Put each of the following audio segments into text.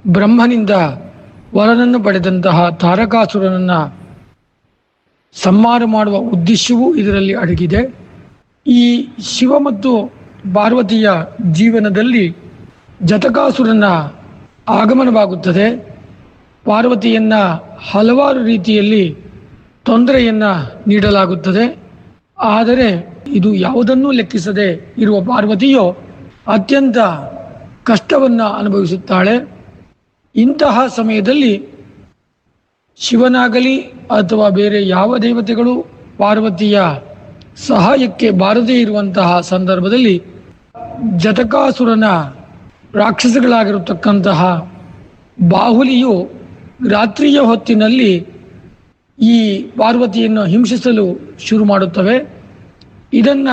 ಬ್ರಹ್ಮನಿಂದ ವರನನ್ನು ಪಡೆದಂತಹ ತಾರಕಾಸುರನನ್ನ ಸಂಹಾರ ಮಾಡುವ ಉದ್ದೇಶವೂ ಇದರಲ್ಲಿ ಅಡಗಿದೆ ಈ ಶಿವ ಮತ್ತು ಪಾರ್ವತಿಯ ಜೀವನದಲ್ಲಿ ಜತಕಾಸುರನ ಆಗಮನವಾಗುತ್ತದೆ ಪಾರ್ವತಿಯನ್ನ ಹಲವಾರು ರೀತಿಯಲ್ಲಿ ತೊಂದರೆಯನ್ನ ನೀಡಲಾಗುತ್ತದೆ ಆದರೆ ಇದು ಯಾವುದನ್ನೂ ಲೆಕ್ಕಿಸದೆ ಇರುವ ಪಾರ್ವತಿಯು ಅತ್ಯಂತ ಕಷ್ಟವನ್ನ ಅನುಭವಿಸುತ್ತಾಳೆ ಇಂತಹ ಸಮಯದಲ್ಲಿ ಶಿವನಾಗಲಿ ಅಥವಾ ಬೇರೆ ಯಾವ ದೇವತೆಗಳು ಪಾರ್ವತಿಯ ಸಹಾಯಕ್ಕೆ ಬಾರದೇ ಇರುವಂತಹ ಸಂದರ್ಭದಲ್ಲಿ ಜತಕಾಸುರನ ರಾಕ್ಷಸಗಳಾಗಿರತಕ್ಕಂತಹ ಬಾಹುಲಿಯು ರಾತ್ರಿಯ ಹೊತ್ತಿನಲ್ಲಿ ಈ ಪಾರ್ವತಿಯನ್ನು ಹಿಂಸಿಸಲು ಶುರು ಮಾಡುತ್ತವೆ ಇದನ್ನ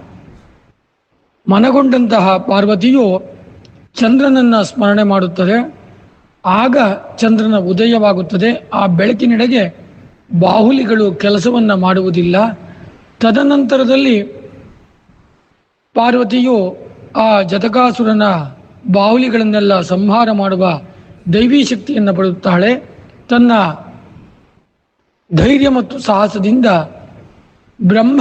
ಮನಗೊಂಡಂತಹ ಪಾರ್ವತಿಯು ಚಂದ್ರನನ್ನ ಸ್ಮರಣೆ ಮಾಡುತ್ತದೆ ಆಗ ಚಂದ್ರನ ಉದಯವಾಗುತ್ತದೆ ಆ ಬೆಳಕಿನೆಡೆಗೆ ಬಾಹುಲಿಗಳು ಕೆಲಸವನ್ನ ಮಾಡುವುದಿಲ್ಲ ತದನಂತರದಲ್ಲಿ ಪಾರ್ವತಿಯು ಆ ಜತಕಾಸುರನ ಬಾಹುಲಿಗಳನ್ನೆಲ್ಲ ಸಂಹಾರ ಮಾಡುವ ದೈವಿ ಶಕ್ತಿಯನ್ನು ಪಡೆಯುತ್ತಾಳೆ ತನ್ನ ಧೈರ್ಯ ಮತ್ತು ಸಾಹಸದಿಂದ ಬ್ರಹ್ಮ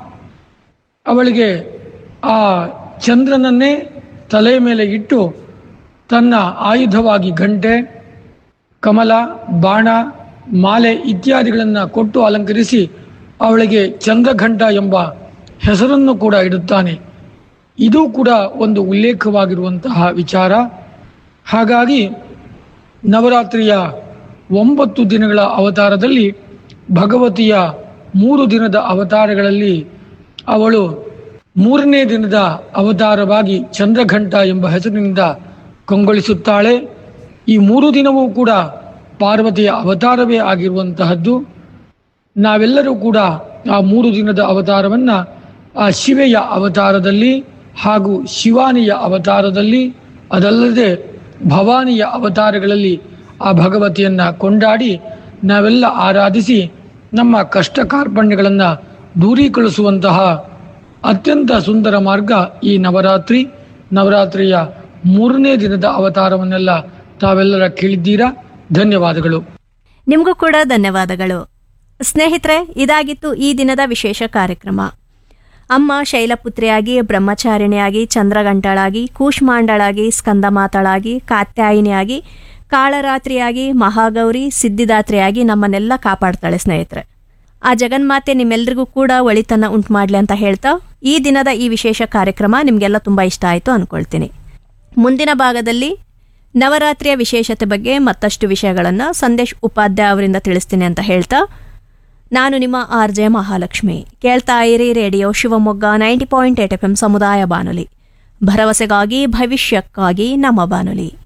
ಅವಳಿಗೆ ಆ ಚಂದ್ರನನ್ನೇ ತಲೆಯ ಮೇಲೆ ಇಟ್ಟು ತನ್ನ ಆಯುಧವಾಗಿ ಗಂಟೆ ಕಮಲ ಬಾಣ ಮಾಲೆ ಇತ್ಯಾದಿಗಳನ್ನು ಕೊಟ್ಟು ಅಲಂಕರಿಸಿ ಅವಳಿಗೆ ಚಂದ್ರಘಂಟ ಎಂಬ ಹೆಸರನ್ನು ಕೂಡ ಇಡುತ್ತಾನೆ ಇದು ಕೂಡ ಒಂದು ಉಲ್ಲೇಖವಾಗಿರುವಂತಹ ವಿಚಾರ ಹಾಗಾಗಿ ನವರಾತ್ರಿಯ ಒಂಬತ್ತು ದಿನಗಳ ಅವತಾರದಲ್ಲಿ ಭಗವತಿಯ ಮೂರು ದಿನದ ಅವತಾರಗಳಲ್ಲಿ ಅವಳು ಮೂರನೇ ದಿನದ ಅವತಾರವಾಗಿ ಚಂದ್ರಘಂಟ ಎಂಬ ಹೆಸರಿನಿಂದ ಕಂಗೊಳಿಸುತ್ತಾಳೆ ಈ ಮೂರು ದಿನವೂ ಕೂಡ ಪಾರ್ವತಿಯ ಅವತಾರವೇ ಆಗಿರುವಂತಹದ್ದು ನಾವೆಲ್ಲರೂ ಕೂಡ ಆ ಮೂರು ದಿನದ ಅವತಾರವನ್ನ ಆ ಶಿವೆಯ ಅವತಾರದಲ್ಲಿ ಹಾಗೂ ಶಿವಾನಿಯ ಅವತಾರದಲ್ಲಿ ಅದಲ್ಲದೆ ಭವಾನಿಯ ಅವತಾರಗಳಲ್ಲಿ ಆ ಭಗವತಿಯನ್ನ ಕೊಂಡಾಡಿ ನಾವೆಲ್ಲ ಆರಾಧಿಸಿ ನಮ್ಮ ಕಷ್ಟ ಕಾರ್ಪಣ್ಯಗಳನ್ನು ದೂರೀಕರಿಸುವಂತಹ ಅತ್ಯಂತ ಸುಂದರ ಮಾರ್ಗ ಈ ನವರಾತ್ರಿ ನವರಾತ್ರಿಯ ಮೂರನೇ ದಿನದ ಅವತಾರವನ್ನೆಲ್ಲ ತಾವೆಲ್ಲರ ಕೇಳಿದ್ದೀರಾ ಧನ್ಯವಾದಗಳು ನಿಮಗೂ ಕೂಡ ಧನ್ಯವಾದಗಳು ಸ್ನೇಹಿತರೆ ಇದಾಗಿತ್ತು ಈ ದಿನದ ವಿಶೇಷ ಕಾರ್ಯಕ್ರಮ ಅಮ್ಮ ಶೈಲಪುತ್ರಿಯಾಗಿ ಬ್ರಹ್ಮಚಾರಿಣಿಯಾಗಿ ಚಂದ್ರಗಂಟಳಾಗಿ ಕೂಷ್ಮಾಂಡಳಾಗಿ ಸ್ಕಂದಮಾತಳಾಗಿ ಕಾತ್ಯಾಯಿನಿಯಾಗಿ ಕಾಳರಾತ್ರಿಯಾಗಿ ಮಹಾಗೌರಿ ಸಿದ್ಧಿದಾತ್ರಿಯಾಗಿ ನಮ್ಮನ್ನೆಲ್ಲ ಕಾಪಾಡ್ತಾಳೆ ಸ್ನೇಹಿತರೆ ಆ ಜಗನ್ಮಾತೆ ನಿಮ್ಮೆಲ್ರಿಗೂ ಕೂಡ ಒಳಿತನ್ನ ಉಂಟು ಮಾಡಲಿ ಅಂತ ಹೇಳ್ತಾ ಈ ದಿನದ ಈ ವಿಶೇಷ ಕಾರ್ಯಕ್ರಮ ನಿಮಗೆಲ್ಲ ತುಂಬ ಇಷ್ಟ ಆಯಿತು ಅಂದ್ಕೊಳ್ತೀನಿ ಮುಂದಿನ ಭಾಗದಲ್ಲಿ ನವರಾತ್ರಿಯ ವಿಶೇಷತೆ ಬಗ್ಗೆ ಮತ್ತಷ್ಟು ವಿಷಯಗಳನ್ನು ಸಂದೇಶ್ ಉಪಾಧ್ಯಾಯ ಅವರಿಂದ ತಿಳಿಸ್ತೀನಿ ಅಂತ ಹೇಳ್ತಾ ನಾನು ನಿಮ್ಮ ಆರ್ ಜೆ ಮಹಾಲಕ್ಷ್ಮಿ ಕೇಳ್ತಾ ಇರಿ radio Shivamogga ninety point eight F M ಸಮುದಾಯ ಬಾನುಲಿ ಭರವಸೆಗಾಗಿ ಭವಿಷ್ಯಕ್ಕಾಗಿ ನಮ್ಮ ಬಾನುಲಿ